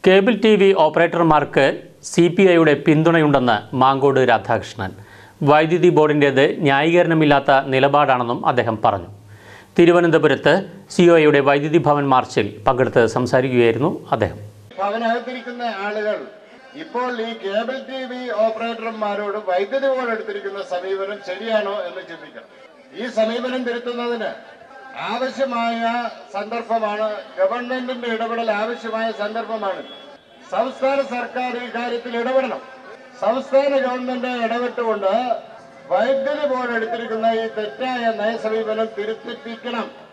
cable T V ഓപ്പറേറ്റർമാർക്ക് C P ഐയുടെ പിന്തുണയുണ്ടെന്ന് മാങ്കോട് രാധാകൃഷ്ണൻ വൈദ്യുതി ബോർഡിൻ്റേത് ന്യായീകരണമില്ലാത്ത നിലപാടാണെന്നും അദ്ദേഹം പറഞ്ഞു തിരുവനന്തപുരത്ത് സി ഒ ഐയുടെ വൈദ്യുതി ഭവൻ മാർച്ചിൽ പങ്കെടുത്ത് സംസാരിക്കുകയായിരുന്നു അദ്ദേഹം ഭവനകത്തിരിക്കുന്ന ആളുകൾ ഇപ്പോൾ ഈ കേബിൾ ടി വി ഓപ്പറേറ്റർമാരോട് വൈദ്യുതി ബോർഡ് എടുത്തിരിക്കുന്ന സമീപനം ശരിയാണോ എന്ന് ചിന്തിക്കണം ഈ സമീപനം തിരുത്തുന്നതിന് ആവശ്യമായ സന്ദർഭമാണ് ഗവൺമെന്റിന്റെ ഇടപെടൽ ആവശ്യമായ സന്ദർഭമാണ് സംസ്ഥാന സർക്കാർ ഈ കാര്യത്തിൽ ഇടപെടണം സംസ്ഥാന ഗവൺമെന്റ് ഇടപെട്ടുകൊണ്ട് വൈദ്യുതി ബോർഡ് എടുത്തിരിക്കുന്ന ഈ തെറ്റായ നയസമീപനം തിരുത്തിപ്പിക്കണം